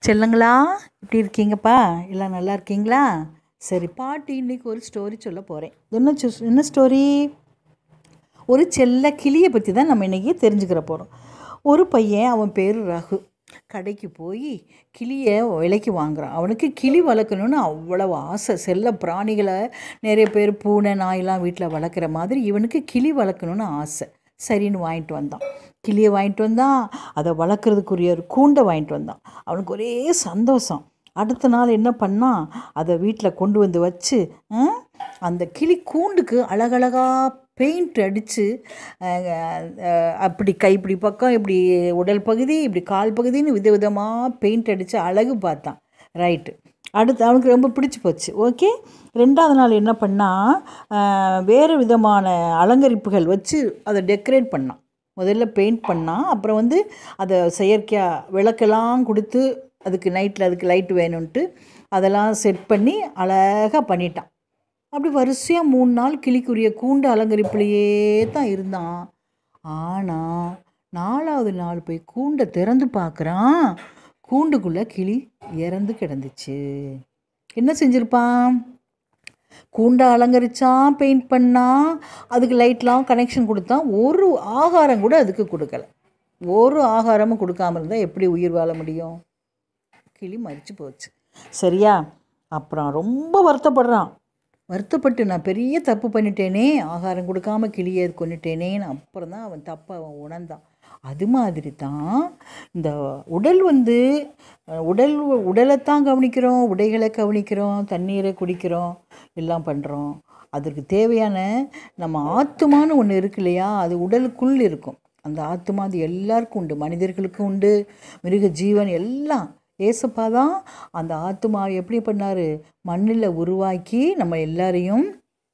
செல்லுங்களா எப்படி இருக்கீங்கப்பா எல்லாம் நல்லா இருக்கீங்களா சரி பாட்டி இன்னைக்கு ஒரு ஸ்டோரி சொல்ல போகிறேன் என்ன சு- என்ன ஸ்டோரி ஒரு செல்ல கிளியை பற்றி தான் நம்ம இன்றைக்கி தெரிஞ்சுக்கிற போகிறோம் ஒரு பையன் அவன் பேர் ரகு கடைக்கு போய் கிளியை விலைக்கு வாங்குறான் அவனுக்கு கிளி வளர்க்கணுன்னு அவ்வளவு ஆசை செல்ல பிராணிகளை நிறைய பேர் பூனை நாயெல்லாம் வீட்டில் வளர்க்குற மாதிரி இவனுக்கு கிளி வளர்க்கணுன்னு ஆசை சரின்னு வாங்கிட்டு வந்தான் கிளியை வாங்கிட்டு வந்தான் அதை வளர்க்குறதுக்குரிய ஒரு கூண்டை வாங்கிட்டு வந்தான் அவனுக்கு ஒரே சந்தோஷம் அடுத்த நாள் என்ன பண்ணான் அதை வீட்டில் கொண்டு வந்து வச்சு ஆ, அந்த கிளி கூண்டுக்கு அழகழகா பெயிண்ட் அடித்து அப்படி கை இப்படி பக்கம் இப்படி உடல் பகுதி இப்படி கால் பகுதின்னு விதவிதமாக பெயிண்ட் அடித்து அழகு பார்த்தான் ரைட்டு அடுத்து அவனுக்கு ரொம்ப பிடிச்சி போச்சு ஓகே ரெண்டாவது நாள் என்ன பண்ணால் வேறு விதமான அலங்கரிப்புகள் வச்சு அதை டெக்கரேட் பண்ணான் முதல்ல பெயிண்ட் பண்ணான் அப்புறம் வந்து அதை செயற்கையாக விளக்கெல்லாம் கொடுத்து அதுக்கு நைட்டில் அதுக்கு லைட் வேணும்ன்ட்டு அதெல்லாம் செட் பண்ணி அழகாக பண்ணிட்டான் அப்படி வரிசையாக மூணு நாள் கிளிக்குரிய கூண்டு அலங்கரிப்புலையே தான் இருந்தான் ஆனால் நாலாவது நாள் போய் கூண்டை திறந்து பார்க்குறான் கூண்டுக்குள்ளே கிளி இறந்து கிடந்துச்சு என்ன செஞ்சிருப்பான் கூண்டை அலங்கரிச்சான் பெயிண்ட் பண்ணான் அதுக்கு லைட்லாம் கனெக்ஷன் கொடுத்தான் ஒரு ஆகாரம் கூட அதுக்கு கொடுக்கல ஒரு ஆகாரமும் கொடுக்காம இருந்தால் எப்படி உயிர் வாழ முடியும் கிளி மரிச்சு போச்சு சரியா அப்புறம் ரொம்ப வருத்தப்படுறான் வருத்தப்பட்டு நான் பெரிய தப்பு பண்ணிட்டேனே ஆகாரம் கொடுக்காம கிளியை கொண்டுட்டேனேன்னு அப்புறம் தான் அவன் தப்பை அவன் உணர்ந்தான் அது மாதிரி தான் இந்த உடல் வந்து அஹ், உடல் உடலைத்தான் கவனிக்கிறோம் உடைகளை கவனிக்கிறோம் தண்ணீரை குடிக்கிறோம் எல்லாம் பண்ணுறோம் அதற்கு தேவையான நம்ம ஆத்துமான்னு ஒன்று இருக்கு இல்லையா அது உடலுக்குள் இருக்கும் அந்த ஆத்துமா அது எல்லாருக்கும் உண்டு மனிதர்களுக்கும் உண்டு மிருக ஜீவன் எல்லாம் ஏசப்பா தான் அந்த ஆத்துமா எப்படி பண்ணார் மண்ணில் உருவாக்கி நம்ம எல்லாரையும்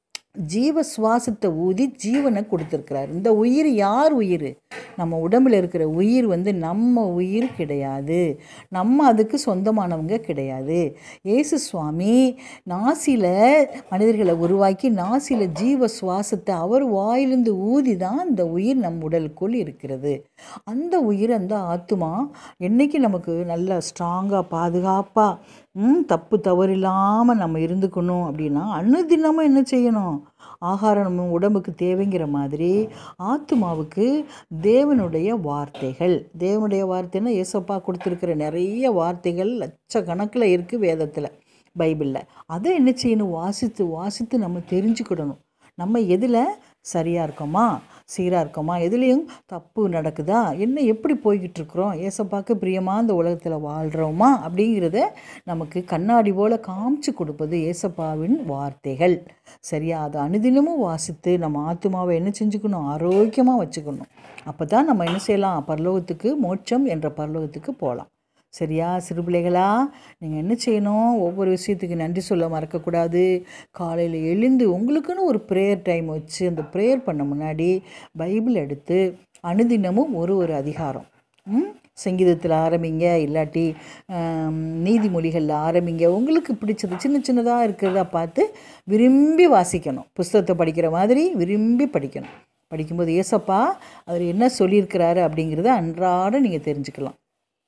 ஜீவ சுவாசத்தை ஊதி ஜீவனை கொடுத்துருக்கிறார் இந்த உயிர் யார் உயிர் நம்ம உடம்புல இருக்கிற உயிர் வந்து நம்ம உயிர் கிடையாது நம்ம அதுக்கு சொந்தமானவங்க கிடையாது இயேசு சுவாமி நாசியில் மனிதர்களை உருவாக்கி நாசியில் ஜீவ சுவாசத்தை அவர் வாயிலிருந்து ஊதி தான் இந்த உயிர் நம் உடலுக்குள் இருக்கிறது அந்த உயிர் அந்த ஆத்துமா என்னைக்கு நமக்கு நல்ல ஸ்ட்ராங்காக பாதுகாப்பாக ம், தப்பு தவறு இல்லாமல் நம்ம இருந்துக்கணும் அப்படின்னா அனுதினமும் என்ன செய்யணும் ஆகாரம் நம்ம உடம்புக்கு தேவைங்கிற மாதிரி ஆத்துமாவுக்கு தேவனுடைய வார்த்தைகள் தேவனுடைய வார்த்தைன்னா ஏசப்பா கொடுத்துருக்கிற நிறைய வார்த்தைகள் லட்சக்கணக்கில் இருக்குது வேதத்தில் பைபிளில் அதை என்ன செய்யணும் வாசித்து வாசித்து நம்ம தெரிஞ்சுக்கிடணும் நம்ம எதில் சரியாக இருக்கோமா சீராக இருக்கோமா எதுலேயும் தப்பு நடக்குதா என்ன எப்படி போய்கிட்டு இருக்கிறோம் ஏசப்பாக்கு பிரியமாக இந்த உலகத்தில் வாழ்கிறோமா அப்படிங்கிறத நமக்கு கண்ணாடி போல் காமிச்சு கொடுப்பது ஏசப்பாவின் வார்த்தைகள் சரியா அதை அனுதினமும் வாசித்து நம்ம ஆத்துமாவை என்ன செஞ்சுக்கணும் ஆரோக்கியமாக வச்சுக்கணும் அப்போ தான் நம்ம என்ன செய்யலாம் பரலோகத்துக்கு மோட்சம் என்ற பரலோகத்துக்கு போகலாம் சரியா சிறு பிள்ளைகளா நீங்கள் என்ன செய்யணும் ஒவ்வொரு விஷயத்துக்கு நன்றி சொல்ல மறக்கக்கூடாது காலையில் எழுந்து உங்களுக்குன்னு ஒரு ப்ரேயர் டைம் வச்சு அந்த ப்ரேயர் பண்ண முன்னாடி பைபிள் எடுத்து அனுதினமும் ஒரு ஒரு அதிகாரம் ம்? சங்கீதத்தில் ஆரம்பிங்க இல்லாட்டி ஆம், நீதிமொழிகளில் ஆரம்பிங்க உங்களுக்கு பிடிச்சது சின்ன சின்னதாக இருக்கிறதா பார்த்து விரும்பி வாசிக்கணும் புஸ்தகத்தை படிக்கிற மாதிரி விரும்பி படிக்கணும் படிக்கும்போது ஏசப்பா அவர் என்ன சொல்லியிருக்கிறாரு அப்படிங்கிறத அன்றாடம் நீங்கள் தெரிஞ்சுக்கலாம்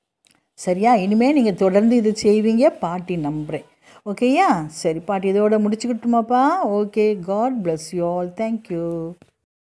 சரியா இனிமேல் நீங்கள் தொடர்ந்து இது செய்வீங்க பாட்டி நம்புகிறேன் ஓகேயா சரி பாட்டி இதோட முடிச்சுக்கிட்டுமாப்பா okay God bless you all thank you